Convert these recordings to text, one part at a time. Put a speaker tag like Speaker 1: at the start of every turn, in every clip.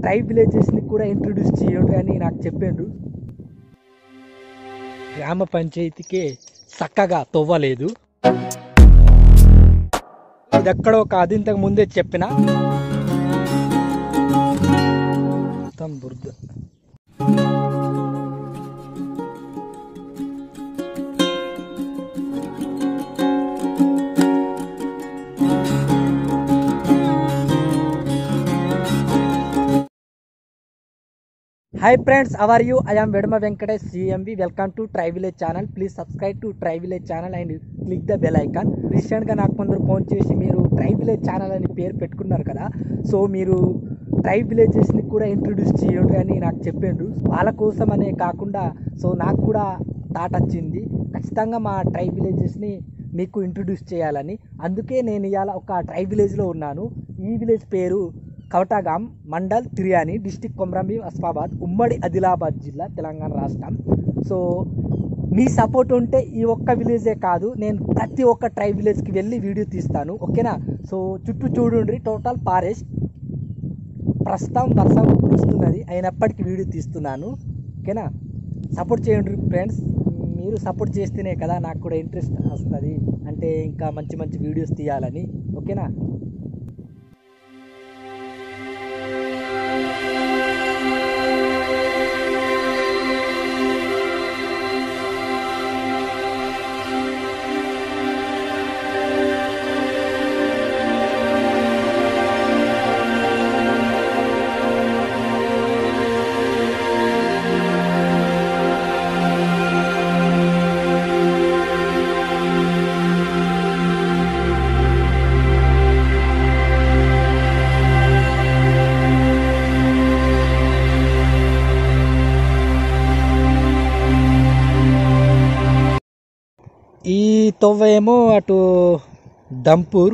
Speaker 1: tribe విలేజెస్ని కూడా introduce చేయండి అని నాకు చెప్పిండు గ్రామ పంచాయతీకే చక్కగా తవ్వలేదు ఇదెక్కడో కాదు ఇంతకు ముందే చెప్పిన మొత్తం బురద hi friends how are you I am వెడమ Venkatesh CMB welcome to try village channel please subscribe to try village channel and click the bell icon రీసెంట్గా నాకు కొందరు ఫోన్ చేసి మీరు ట్రై విలేజ్ ఛానల్ అని పేరు పెట్టుకున్నారు కదా సో మీరు ట్రై విలేజెస్ని కూడా ఇంట్రొడ్యూస్ చేయండి అని నాకు చెప్పిండ్రు వాళ్ళ కోసం అనే కాకుండా సో నాకు కూడా థాట్ వచ్చింది ఖచ్చితంగా మా ట్రై విలేజెస్ని మీకు ఇంట్రొడ్యూస్ చేయాలని అందుకే నేను ఇవాళ ఒక ట్రై విలేజ్లో ఉన్నాను ఈ విలేజ్ పేరు కవటాగాం మండల్ తిరియాని డిస్టిక్ కొమరంభీం అస్ఫాబాద్ ఉమ్మడి ఆదిలాబాద్ జిల్లా తెలంగాణ రాష్ట్రం సో మీ సపోర్ట్ ఉంటే ఈ ఒక్క విలేజే కాదు నేను ప్రతి ఒక్క ట్రై విలేజ్కి వెళ్ళి వీడియో తీస్తాను ఓకేనా సో చుట్టూ చూడండి టోటల్ ఫారెస్ట్ ప్రస్తుతం వర్షం కురుస్తున్నది అయినప్పటికీ వీడియో తీస్తున్నాను ఓకేనా సపోర్ట్ చేయండి ఫ్రెండ్స్ మీరు సపోర్ట్ చేస్తేనే కదా నాకు కూడా ఇంట్రెస్ట్ వస్తుంది అంటే ఇంకా మంచి మంచి వీడియోస్ తీయాలని ఓకేనా ఈ తొవ్వ ఏమో అటు దంపూర్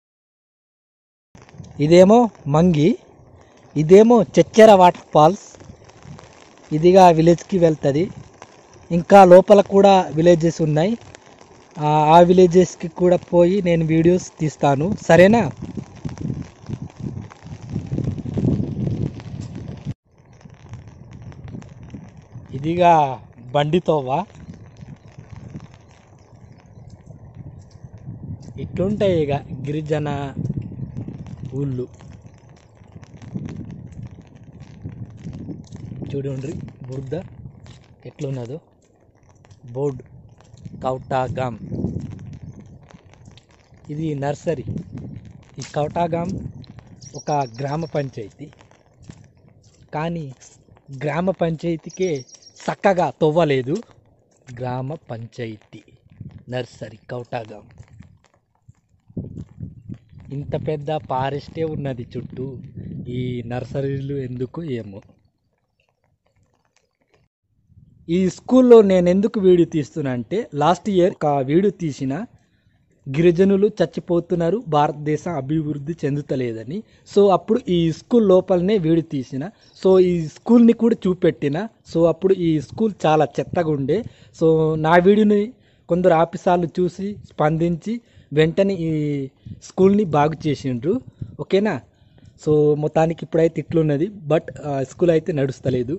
Speaker 1: ఇదేమో మంగి ఇదేమో చెచ్చెర వాటర్ ఫాల్స్ ఇదిగా విలేజ్కి వెళ్తుంది ఇంకా లోపల కూడా విలేజెస్ ఉన్నాయి ఆ ఆ విలేజెస్కి కూడా పోయి నేను వీడియోస్ తీస్తాను సరేనా ఇదిగా బండి తోవ ఇట్లుంటాయి ఇక గిరిజన ఊళ్ళు చూడండి బురద ఎట్లున్నదో బోర్డ్ కౌటాగాం ఇది నర్సరీ ఈ కౌటాగాం ఒక గ్రామ పంచాయతీ కానీ గ్రామ పంచాయతీకే చక్కగా తవ్వలేదు గ్రామ పంచాయతీ నర్సరీ కౌటాగాం ఇంత పెద్ద ఫారెస్టే ఉన్నది చుట్టూ ఈ నర్సరీలు ఎందుకు ఏమో ఈ స్కూల్లో నేను ఎందుకు వీడియో తీస్తున్నా అంటే లాస్ట్ ఇయర్ ఒక వీడియో తీసిన గిరిజనులు చచ్చిపోతున్నారు భారతదేశం అభివృద్ధి చెందుతలేదని సో అప్పుడు ఈ స్కూల్ లోపలనే వీడియో తీసిన సో ఈ స్కూల్ని కూడా చూపెట్టిన సో అప్పుడు ఈ స్కూల్ చాలా చెత్తగా ఉండే సో నా వీడియోని కొందరు ఆఫీసర్లు చూసి స్పందించి వెంటనే ఈ స్కూల్ని బాగు చేసిండ్రు ఓకేనా సో మొత్తానికి ఇప్పుడైతే ఇట్లున్నది బట్ ఆ స్కూల్ అయితే నడుస్తలేదు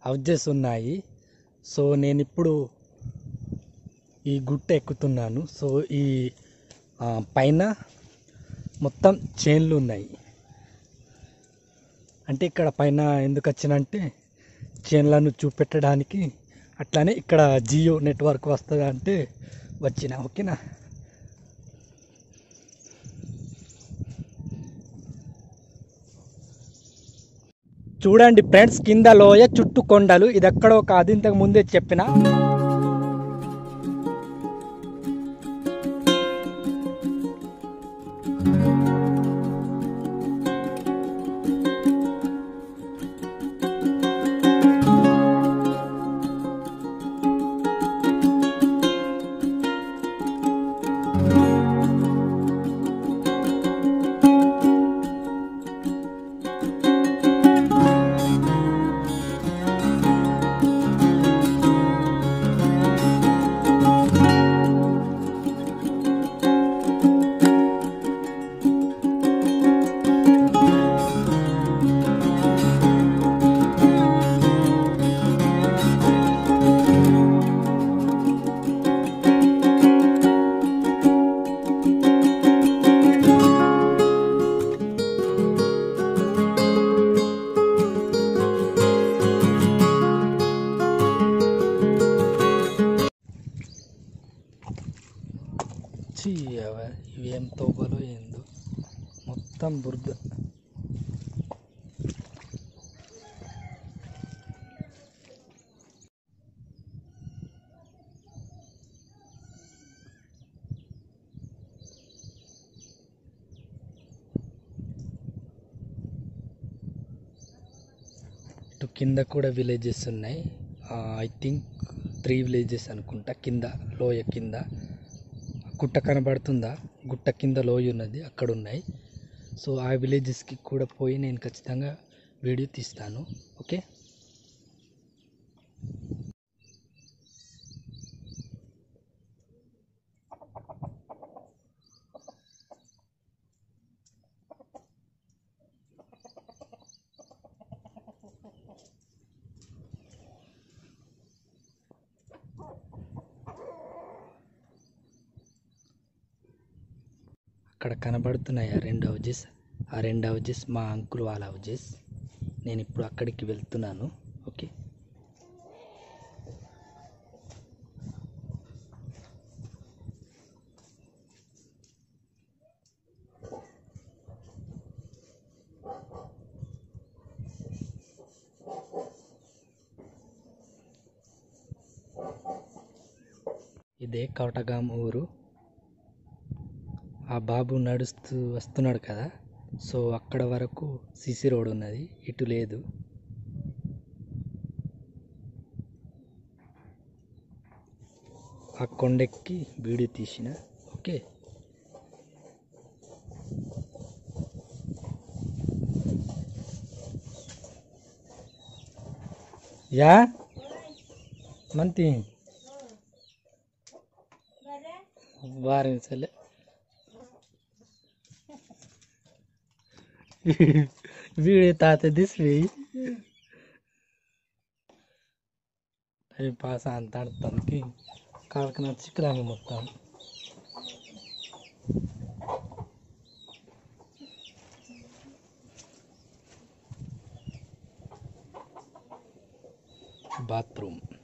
Speaker 1: హౌజెస్ ఉన్నాయి సో నేను ఇప్పుడు ఈ గుట్ట ఎక్కుతున్నాను సో ఈ ఆ, పైన మొత్తం చైన్లు ఉన్నాయి అంటే ఇక్కడ పైన ఎందుకు వచ్చినంటే చైన్లను చూపెట్టడానికి అట్లానే ఇక్కడ జియో నెట్వర్క్ వస్తుంది అంటే వచ్చిన ఓకేనా చూడండి ఫ్రెండ్స్ కింద లోయ చుట్టూ కొండలు ఇది ఎక్కడో కాదు ఇంతకు ముందే చెప్పిన ఛీ, అవ- ఇవి ఏం తోబలో ఏందో మొత్తం బురద ఇటు కింద కూడా విలేజెస్ ఉన్నాయి ఐ థింక్ త్రీ విలేజెస్ అనుకుంటా కింద లోయ కింద గుట్ట కనబడుతుందా గుట్ట కింద లోయ ఉన్నది అక్కడ ఉన్నాయి సో ఆ విలేజెస్కి కూడా పోయి నేను ఖచ్చితంగా వీడియో తీస్తాను ఓకే అక్కడ కనబడుతున్నాయి ఆ రెండు హౌజెస్ ఆ రెండు హౌజెస్ మా అంకుల్ వాళ్ళ హౌజెస్ నేను ఇప్పుడు అక్కడికి వెళ్తున్నాను ఓకే ఇదే కవటగాం ఊరు ఆ బాబు నడుస్తూ వస్తున్నాడు కదా సో అక్కడ వరకు సిసి రోడ్ ఉన్నది ఇటు లేదు ఆ కొండెక్కి వీడియో తీసిన ఓకే యా మంతి వారం సలే వీడియో తాత దిస్వి టైం పాస్ అంత ఆడతానికి కాళ్ళకి నచ్చికురాము మొత్తం బాత్రూమ్